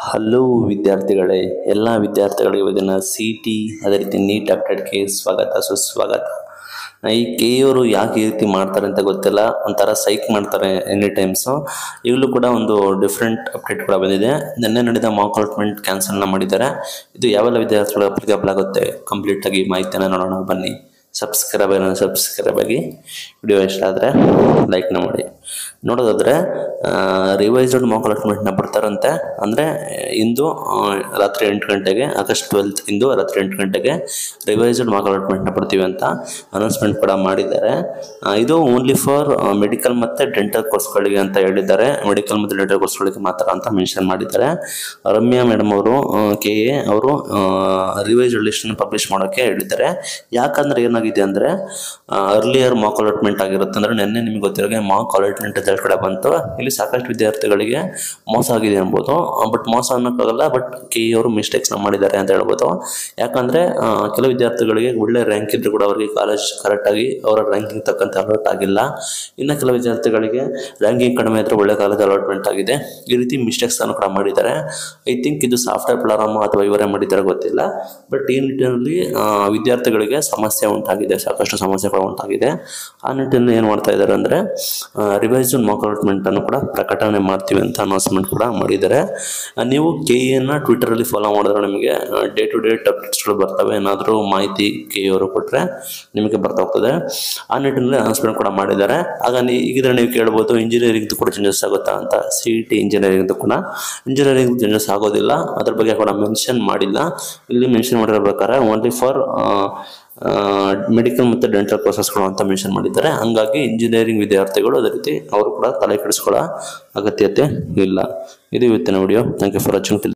hello ವಿದ್ಯಾರ್ಥಿಗಳೇ ಎಲ್ಲ ವಿದ್ಯಾರ್ಥಿಗಳಿಗೂ ಇದನ್ನು ಸಿ ಟಿ ಅದೇ ರೀತಿ ನೀಟ್ ಅಪ್ಡೇಟ್ಗೆ ಸ್ವಾಗತ ಸುಸ್ವಾಗತ ಈ ಕೆ ಅವರು ಯಾಕೆ ಈ ರೀತಿ ಮಾಡ್ತಾರೆ ಅಂತ ಗೊತ್ತಿಲ್ಲ ಒಂಥರ ಸೈಕ್ ಮಾಡ್ತಾರೆ ಎನಿ ಟೈಮ್ಸು ಈಗಲೂ ಕೂಡ ಒಂದು ಡಿಫ್ರೆಂಟ್ ಅಪ್ಡೇಟ್ ಕೂಡ ಬಂದಿದೆ ನಿನ್ನೆ ನಡೆದ ಮಾಕ್ ಅಲಾಟ್ಮೆಂಟ್ ಕ್ಯಾನ್ಸಲ್ನ ಮಾಡಿದ್ದಾರೆ ಇದು ಯಾವೆಲ್ಲ ವಿದ್ಯಾರ್ಥಿಗಳ ಅಪ್ಲಿಕೇಬಲ್ ಆಗುತ್ತೆ ಕಂಪ್ಲೀಟಾಗಿ ಮಾಹಿತಿಯನ್ನು ನೋಡೋಣ ಬನ್ನಿ ಸಬ್ಸ್ಕ್ರೈಬ್ ಸಬ್ಸ್ಕ್ರೈಬ್ ಆಗಿ ವಿಡಿಯೋ ಇಷ್ಟ ಆದರೆ ಲೈಕ್ನ ಮಾಡಿ ನೋಡೋದಾದರೆ ರಿವೈಸ್ಡ್ ಮಾಕ್ ಅಲಾಟ್ಮೆಂಟ್ನ ಬಿಡ್ತಾರಂತೆ ಅಂದರೆ ಇಂದು ಆ, ರಾತ್ರಿ ಎಂಟು ಗಂಟೆಗೆ ಆಗಸ್ಟ್ ಟ್ವೆಲ್ತ್ ಇಂದು ರಾತ್ರಿ ಎಂಟು ಗಂಟೆಗೆ ರಿವೈಸ್ಡ್ ಮಾಕ್ ಅಲಾಟ್ಮೆಂಟ್ನ ಬಿಡ್ತೀವಿ ಅಂತ ಅನೌನ್ಸ್ಮೆಂಟ್ ಕೂಡ ಮಾಡಿದ್ದಾರೆ ಆ, ಇದು ಓನ್ಲಿ ಫಾರ್ ಮೆಡಿಕಲ್ ಮತ್ತು ಡೆಂಟಲ್ ಕೋರ್ಸ್ಗಳಿಗೆ ಅಂತ ಹೇಳಿದ್ದಾರೆ ಮೆಡಿಕಲ್ ಮತ್ತು ಡೆಂಟಲ್ ಕೋರ್ಸ್ಗಳಿಗೆ ಮಾತ್ರ ಅಂತ ಮೆನ್ಷನ್ ಮಾಡಿದ್ದಾರೆ ರಮ್ಯಾ ಮೇಡಮ್ ಅವರು ಕೆ ಎ ಅವರು ರಿವೈಸ್ಡ್ ಲಿಸ್ಟನ್ನು ಪಬ್ಲಿಷ್ ಮಾಡೋಕ್ಕೆ ಹೇಳಿದ್ದಾರೆ ಯಾಕಂದ್ರೆ ಏನಾಗಿದೆ ಅಂದರೆ ಅರ್ಲಿಯರ್ ಮಾಕ್ ಅಲಾಟ್ಮೆಂಟ್ ಆಗಿರುತ್ತೆ ಅಂದರೆ ನಿನ್ನೆ ನಿಮಗೆ ಗೊತ್ತಿರೋಗೆ ಮಾಕ್ ಅಲಾಟ್ಮೆಂಟ್ ರಿಸಲ್ಟ್ ಕೂಡ ಬಂತು ಇಲ್ಲಿ ಸಾಕಷ್ಟು ವಿದ್ಯಾರ್ಥಿಗಳಿಗೆ ಮೋಸ ಆಗಿದೆ ಅನ್ಬೋದು ಬಟ್ ಮೋಸ ಅನ್ನೋಕ್ಕಾಗಲ್ಲ ಬಟ್ ಕೆ ಅವರು ಮಿಸ್ಟೇಕ್ಸ್ನ ಮಾಡಿದ್ದಾರೆ ಅಂತ ಹೇಳ್ಬೋದು ಯಾಕಂದರೆ ಕೆಲವು ವಿದ್ಯಾರ್ಥಿಗಳಿಗೆ ಒಳ್ಳೆ ರ್ಯಾಂಕ್ ಇದ್ರೂ ಕೂಡ ಅವರಿಗೆ ಕಾಲೇಜ್ ಕರೆಕ್ಟಾಗಿ ಅವರ ರ್ಯಾಂಕಿಂಗ್ ತಕ್ಕಂತೆ ಅಲಾಟ್ ಆಗಿಲ್ಲ ಇನ್ನು ಕೆಲವು ವಿದ್ಯಾರ್ಥಿಗಳಿಗೆ ರ್ಯಾಂಕಿಂಗ್ ಕಡಿಮೆ ಇದ್ದರೆ ಒಳ್ಳೆ ಕಾಲೇಜ್ ಅಲಾಟ್ಮೆಂಟ್ ಆಗಿದೆ ಈ ರೀತಿ ಮಿಸ್ಟೇಕ್ಸ್ ಅನ್ನು ಕೂಡ ಮಾಡಿದ್ದಾರೆ ಐ ಥಿಂಕ್ ಇದು ಸಾಫ್ಟ್ವೇರ್ ಪ್ಲಾರಮ್ ಅಥವಾ ಇವರೇ ಮಾಡಿದ್ದಾರೆ ಗೊತ್ತಿಲ್ಲ ಬಟ್ ಈ ನಿಟ್ಟಿನಲ್ಲಿ ಆ, ವಿದ್ಯಾರ್ಥಿಗಳಿಗೆ ಸಮಸ್ಯೆ ಉಂಟಾಗಿದೆ ಸಾಕಷ್ಟು ಸಮಸ್ಯೆಗಳು ಉಂಟಾಗಿದೆ ಆ ನಿಟ್ಟಿನಲ್ಲಿ ಏನು ಮಾಡ್ತಾ ಇದ್ದಾರೆ ಅಂದರೆ ರಿವೈಸ್ಡ್ ಮಾಕ್ ಅಲಾಟ್ಮೆಂಟ್ ಅನ್ನು ಕೂಡ ಪ್ರಕಟಣೆ ಮಾಡ್ತೀವಿ ಅಂತ ಅನೌನ್ಸ್ಮೆಂಟ್ ಕೂಡ ಮಾಡಿದ್ದಾರೆ ಆ, ನೀವು ಕೆ ಎನ್ನ ಟ್ವಿಟರಲ್ಲಿ ಫಾಲೋ ಮಾಡಿದ್ರೆ ನಿಮಗೆ ಡೇ ಟು ಡೇ ಅಪ್ಡೇಟ್ಸ್ಗಳು ಬರ್ತವೆ ಏನಾದರೂ ಮಾಹಿತಿ ಕೆ ಅವರು ಕೊಟ್ಟರೆ ನಿಮಗೆ ಬರ್ತಾ ಹೋಗ್ತದೆ ಆ ನಿಟ್ಟಿನಲ್ಲಿ ಅನೌನ್ಸ್ಮೆಂಟ್ ಕೂಡ ಮಾಡಿದ್ದಾರೆ ಆಗ ನೀ ಈಗಿದ್ರೆ ನೀವು ಕೇಳ್ಬೋದು ಇಂಜಿನಿಯರಿಂಗ್ದು ಕೂಡ ಚೇಂಜಸ್ ಆಗುತ್ತಾ ಅಂತ ಸಿ ಟಿ ಇಂಜಿನಿಯರಿಂಗ್ದು ಕೂಡ ಇಂಜಿನಿಯರಿಂಗ್ ಚೇಂಜಸ್ ಆಗೋದಿಲ್ಲ ಅದ್ರ ಬಗ್ಗೆ ಕೂಡ ಮೆನ್ಷನ್ ಮಾಡಿಲ್ಲ ಇಲ್ಲಿ ಮೆನ್ಷನ್ ಮಾಡಿರೋ ಪ್ರಕಾರ ಓನ್ಲಿ ಫಾರ್ ಮೆಡಿಕಲ್ ಮತ್ತು ಡೆಂಟಲ್ ಕೋರ್ಸಸ್ಗಳು ಅಂತ ಮೆನ್ಷನ್ ಮಾಡಿದ್ದಾರೆ ಹಂಗಾಗಿ ಇಂಜಿನಿಯರಿಂಗ್ ವಿದ್ಯಾರ್ಥಿಗಳು ಅದೇ ರೀತಿ ಅವರು ಕೂಡ ತಲೆ ಕೆಡಿಸ್ಕೊಳ್ಳೋ ಅಗತ್ಯತೆ ಇಲ್ಲ ಇದು ಇವತ್ತಿನ video thank you for watching